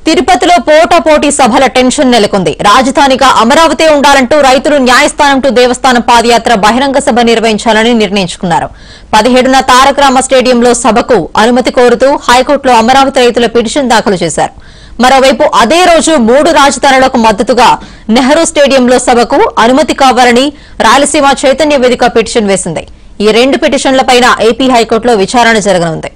తిరుపతిలో పోటాపోటీ సభల టెన్షన్ నెలకొంది రాజధానిగా అమరావతి ఉండాలంటూ రైతులు న్యాయస్థానం టు దేవస్థానం పాదయాత్ర బహిరంగ సభ నిర్వహించాలని నిర్ణయించుకున్నారు పదిహేడున తారకరామ స్టేడియంలో సభకు అనుమతి కోరుతూ హైకోర్టులో అమరావతి రైతుల పిటిషన్ దాఖలు చేశారు మరోవైపు అదే రోజు మూడు రాజధానులకు మద్దతుగా నెహ్రూ స్టేడియంలో సభకు అనుమతి కావాలని రాయలసీమ చైతన్య వేదిక పిటిషన్ వేసింది ఈ రెండు పిటిషన్లపైన ఏపీ హైకోర్టులో విచారణ జరగనుంది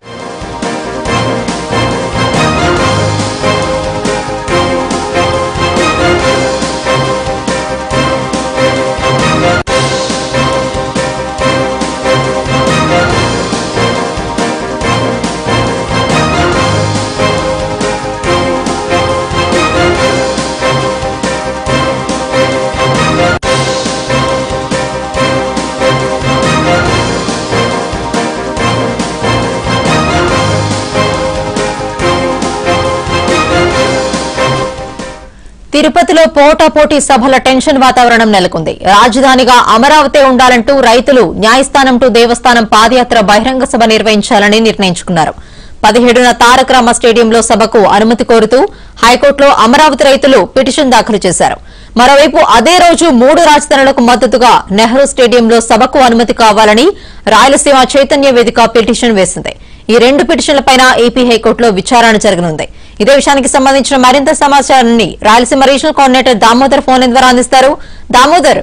తిరుపతిలో పోటాపోటీ సభల టెన్షన్ వాతావరణం నెలకొంది రాజధానిగా అమరావతి ఉండాలంటూ రైతులు న్యాయస్థానం టు దేవస్థానం పాదయాత్ర బహిరంగ సభ నిర్వహించాలని నిర్ణయించుకున్నారు పదిహేడున తారకరామ స్టేడియంలో సభకు అనుమతి కోరుతూ హైకోర్టులో అమరావతి రైతులు పిటిషన్ దాఖలు చేశారు మరోవైపు అదే రోజు మూడు రాజధానులకు మద్దతుగా నెహ్రూ స్టేడియంలో సభకు అనుమతి కావాలని రాయలసీమ చైతన్య వేదిక పిటిషన్ వేసింది ఈ రెండు పిటిషన్లపైన ఏపీ హైకోర్టులో విచారణ జరగనుంది ఇదే విషయానికి సంబంధించిన మరింత సమాచారాన్ని Rayalaseema regional coordinator Damodar phone ద్వారా అందిస్తారు దామోదర్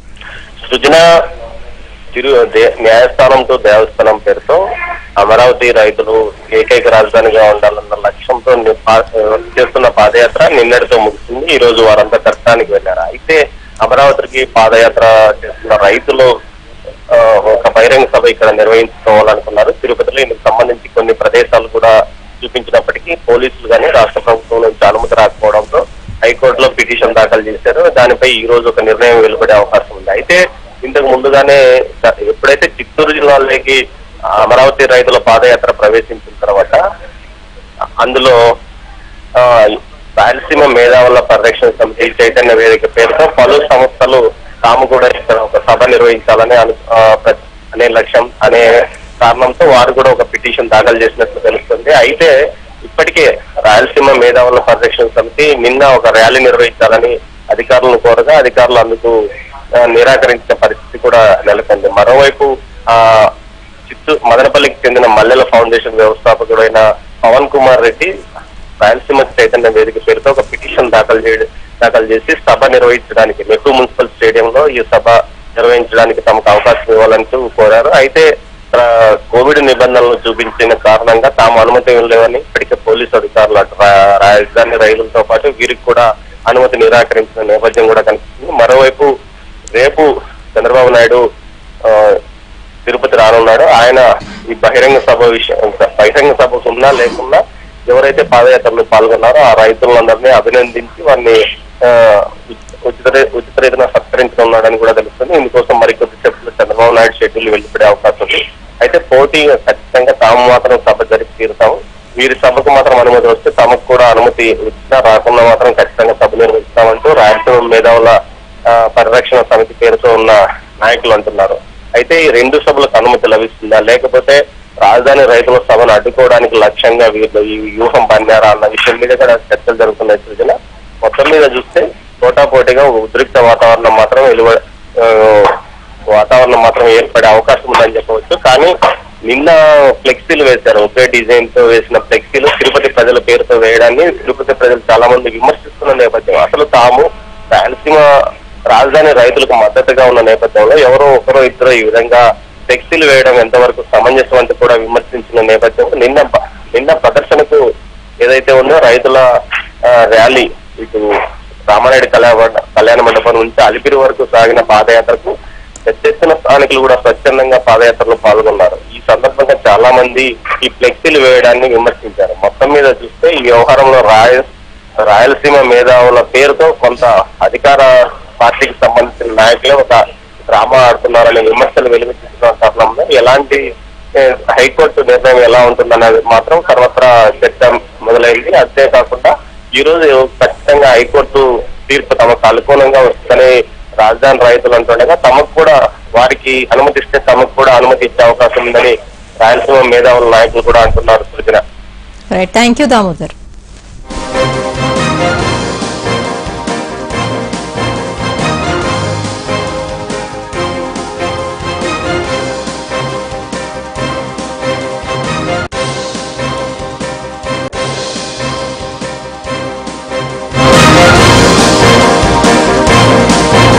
సృజన తిరు దే- న్యాయస్థానం టు దేవస్థానం పేరుతో అమరావతి రైతులు ఏకైక రాజధానిగా ఉండాలన్న లక్ష్యంతో ని- పా- చేస్తున్న పాదయాత్ర నిన్నటితో ముగిసింది ఈ రోజు వారంతా దర్శనానికి వెళ్ళారు అయితే అమరావతికి పాదయాత్ర చేస్తున్న రైతులు ఆ, ఒక బహిరంగ సభ ఇక్కడ నిర్వహించుకోవాలనుకున్నారు తిరుపతిలో ఇందుకు సంబంధించి కొన్ని ప్రదేశాలు కూడా చూపించినప్పటికీ పోలీసులు కానీ రాష్ట్ర ప్రభుత్వం నుంచి అనుమతి రాకపోవడంతో హైకోర్టులో పిటిషన్ దాఖలు చేశారు దానిపై ఈ రోజు ఒక నిర్ణయం వెలువడే అవకాశం ఉంది అయితే ఇంతకు ముందుగానే గ- ఎప్పుడైతే చిత్తూరు జిల్లాలోకి అమరావతి రైతుల పాదయాత్ర ప్రవేశించిన తర్వాత అందులో ఆ, రాయలసీమ మేధావుల పరిరక్షణ సమితి చైతన్య వేదిక పేరుతో పలు సంస్థలు తాము కూడా ఇక్కడ ఒక సభ నిర్వహించాలని అను ఆ, ప్ర- అనే లక్ష్యం అనే కారణంతో వారు కూడా ఒక పిటిషన్ దాఖలు చేసినట్లు తెలుస్తుంది అయితే ఇప్పటికే రాయలసీమ మేధావుల పరిరక్షణ సమితి నిన్న ఒక ర్యాలీ నిర్వహించాలని అధికారులను కోరగా అధికారులు అందుకు ఆ, నిరాకరించిన పరిస్థితి కూడా నెలకొంది మరోవైపు ఆ చిత్తూరు మదనపల్లికి చెందిన మల్లెల ఫౌండేషన్ వ్యవస్థాపకుడైన పవన్ కుమార్ రెడ్డి రాయలసీమ చైతన్య వేదిక పేరుతో ఒక పిటిషన్ దాఖలు చేయడం దాఖలు చేసి సభ నిర్వహించడానికి నెహ్రూ మున్సిపల్ స్టేడియంలో ఈ సభ నిర్వహించడానికి తమకు అవకాశం ఇవ్వాలంటూ కోరారు అయితే ఆ, కోవిడ్ నిబంధనలు చూపించిన కారణంగా తాము అనుమతి ఇవ్వలేవని ఇప్పటికే పోలీసు అధికారులు అటు రా- రాజధాని రైలులతో పాటు వీరికి కూడా అనుమతి నిరాకరించిన నేపథ్యం కూడా కనిపిస్తుంది మరోవైపు రేపు చంద్రబాబు నాయుడు ఆ, తిరుపతి రానున్నాడు ఆయన ఈ బహిరంగ సభ విషయం బహిరంగ సభకు ఉన్నా లేకున్నా ఎవరైతే పాదయాత్రలో పాల్గొన్నారో ఆ రైతులందరినీ అభినందించి వారిని ఆ, ఉచిత- ఉచిత రే- ఉచిత రీతిన సత్కరించనున్నాడని కూడా తెలుస్తుంది ఇందుకోసం మరికొద్ది సేపట్లో చంద్రబాబు నాయుడు షెడ్యూల్ వెళ్ళిపడే అవకాశం ఉంది అయితే పోటీ ఖచ్చితంగా తాము మాత్రం సభ జరిపి తీరుతాము వీరి సభకు మాత్రం అనుమతి వస్తే తమకు కూడా అనుమతి వచ్చినా రాకుండా మాత్రం ఖచ్చితంగా సభ నిర్వహిస్తామంటూ రాయలసీమ మేధావుల ఆ, పరిరక్షణ సమితి పేరుతో ఉన్న నాయకులు అంటున్నారు అయితే ఈ రెండు సభలకు అనుమతి లభిస్తుందా లేకపోతే రాజధాని రైతుల సభను అడ్డుకోవడానికి లక్ష్యంగా వీళ్ళు ఈ వ్యూహం పన్నారా అన్న విషయం మీద కూడా చర్చలు జరుగుతున్నాయి సృజన మొత్తం మీద చూస్తే పోటాపోటీగా ఒక ఉద్రిక్త వాతావరణం మాత్రం వెలువ ఆ, వాతావరణం మాత్రం ఏర్పడే అవకాశం ఉందని చెప్పవచ్చు కానీ నిన్న ఫ్లెక్సీలు వేశారు ఒకే డిజైన్ తో వేసిన ఫ్లెక్సీలు తిరుపతి ప్రజల పేరుతో వేయడాన్ని తిరుపతి ప్రజలు చాలా మంది విమర్శిస్తున్న నేపథ్యం అసలు తాము రాయలసీమ రాజధాని రైతులకు మద్దతుగా ఉన్న నేపథ్యంలో ఎవరో ఒకరో ఇద్దరు ఈ విధంగా ఫ్లెక్సీలు వేయడం ఎంతవరకు సమంజసం అంటూ కూడా విమర్శించిన నేపథ్యంలో నిన్న ప- నిన్న ప్రదర్శనకు ఏదైతే ఉందో రైతుల ఆ, ర్యాలీ ఇటు రామారెడ్డి కళ్యాణ కళ్యాణ మండపం నుంచి అలిపిరి వరకు సాగిన పాదయాత్రకు పెద్ద ఎత్తున స్థానికులు కూడా స్వచ్ఛందంగా పాదయాత్రలో పాల్గొన్నారు ఈ సందర్భంగా చాలా మంది ఈ ఫ్లెక్సీలు వేయడాన్ని విమర్శించారు మొత్తం మీద చూస్తే ఈ వ్యవహారంలో రాయ రాయలసీమ మేధావుల పేరుతో కొంత అధికార పార్టీకి సంబంధించిన నాయకులే ఒక డ్రామా ఆడుతున్నారనే విమర్శలు వెలువెత్తుతున్న తరుణంలో ఎలాంటి ఏ, హైకోర్టు నిర్ణయం ఎలా ఉంటుందనేది మాత్రం సర్వత్రా చర్చ మొదలైంది అంతేకాకుండా ఈ రోజు ఖచ్చితంగా హైకోర్టు తీర్పు తమకు అనుకూలంగా వస్తుందని రాజధాని రైతులు అంటుండగా తమకు కూడా వారికి అనుమతిస్తే తమకు కూడా అనుమతి ఇచ్చే అవకాశం ఉందని రాయలసీమ మేధావుల నాయకులు కూడా అంటున్నారు Srujana right thank you Damodar